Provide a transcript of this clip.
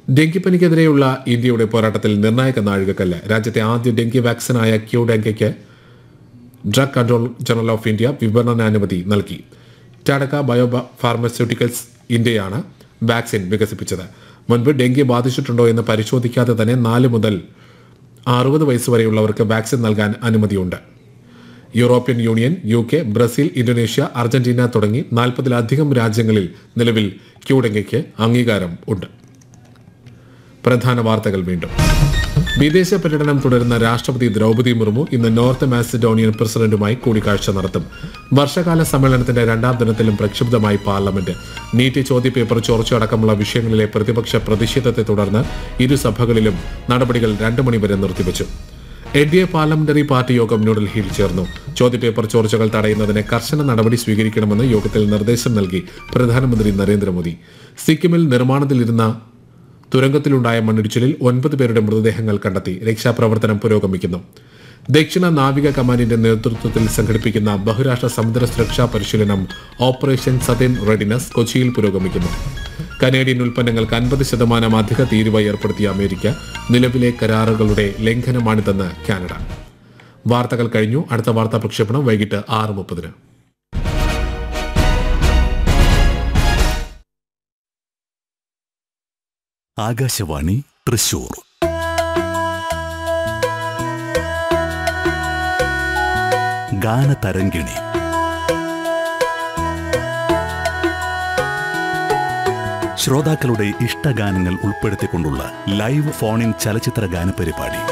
ഡെങ്കിപ്പനിക്കെതിരെയുള്ള ഇന്ത്യയുടെ പോരാട്ടത്തിൽ നിർണായക നാഴികക്കല്ല് രാജ്യത്തെ ആദ്യ ഡെങ്കി വാക്സിനായ ക്യൂ ഡെങ്കയ്ക്ക് drug control general of India വിപണനാനുമതി നൽകി ടാഡക്ക ബയോ ഫാർമസ്യൂട്ടിക്കൽസ് ഇന്ത്യയാണ് വാക്സിൻ വികസിപ്പിച്ചത് മുൻപ് ഡെങ്കി ബാധിച്ചിട്ടുണ്ടോ എന്ന് പരിശോധിക്കാതെ തന്നെ നാല് മുതൽ അറുപത് വയസ്സ് വരെയുള്ളവർക്ക് വാക്സിൻ നൽകാൻ അനുമതിയുണ്ട് European union U K Brazil Indonesia Argentina തുടങ്ങി നാൽപ്പതിലധികം രാജ്യങ്ങളിൽ നിലവിൽ ക്യൂഡെങ്കയ്ക്ക് അംഗീകാരം ഉണ്ട് പ്രധാന വാർത്തകൾ വീണ്ടും വിദേശ പര്യടനം തുടരുന്ന രാഷ്ട്രപതി ദ്രൗപദി മുർമു ഇന്ന് നോർത്ത് മാസിഡോണിയൻ പ്രസിഡന്റുമായി കൂടിക്കാഴ്ച നടത്തും വർഷകാല സമ്മേളനത്തിന്റെ രണ്ടാം ദിനത്തിലും പ്രക്ഷുബ്ധമായി പാർലമെന്റ് നീറ്റ് ചോദ്യപേപ്പർ ചോർച്ചയടക്കമുള്ള വിഷയങ്ങളിലെ പ്രതിപക്ഷ പ്രതിഷേധത്തെ തുടർന്ന് ഇരുസഭകളിലും നടപടികൾ രണ്ടു മണിവരെ നിർത്തിവച്ചു N D A parliamentary party യോഗം ന്യൂഡൽഹിയിൽ ചേർന്നു ചോദ്യപേപ്പർ ചോർച്ചകൾ തടയുന്നതിന് കർശന നടപടി സ്വീകരിക്കണമെന്ന് യോഗത്തിൽ നിർദ്ദേശം നൽകി പ്രധാനമന്ത്രി നരേന്ദ്രമോദി സിക്കിമിൽ നിർമ്മാണത്തിലിരുന്ന തുരങ്കത്തിലുണ്ടായ മണ്ണിടിച്ചിലിൽ ഒൻപത് പേരുടെ മൃതദേഹങ്ങൾ കണ്ടെത്തി രക്ഷാപ്രവർത്തനം പുരോഗമിക്കുന്നു ദക്ഷിണ നാവിക കമാൻഡിന്റെ നേതൃത്വത്തിൽ സംഘടിപ്പിക്കുന്ന ബഹുരാഷ്ട്ര സമുദ്ര സുരക്ഷാ പരിശീലനം ഓപ്പറേഷൻ സതേൺ റെഡിനസ് കൊച്ചിയിൽ പുരോഗമിക്കുന്നു കനേഡിയൻ ഉൽപ്പന്നങ്ങൾക്ക് അൻപത് ശതമാനം അധിക തീരുവ ഏർപ്പെടുത്തിയ അമേരിക്ക നിലവിലെ കരാറുകളുടെ ലംഘനമാണിതെന്ന് കാനഡ വാർത്തകൾ കഴിഞ്ഞു അടുത്ത വാർത്താ പ്രക്ഷേപണം വൈകിട്ട് ആറ് മുപ്പതിന് ആകാശവാണി തൃശൂർ ഗാനതരംഗിണി ശ്രോതാക്കളുടെ ഇഷ്ടഗാനങ്ങൾ ഉൾപ്പെടുത്തിക്കൊണ്ടുള്ള ലൈവ് ഫോൺ ഇൻ ചലച്ചിത്ര ഗാന പരിപാടി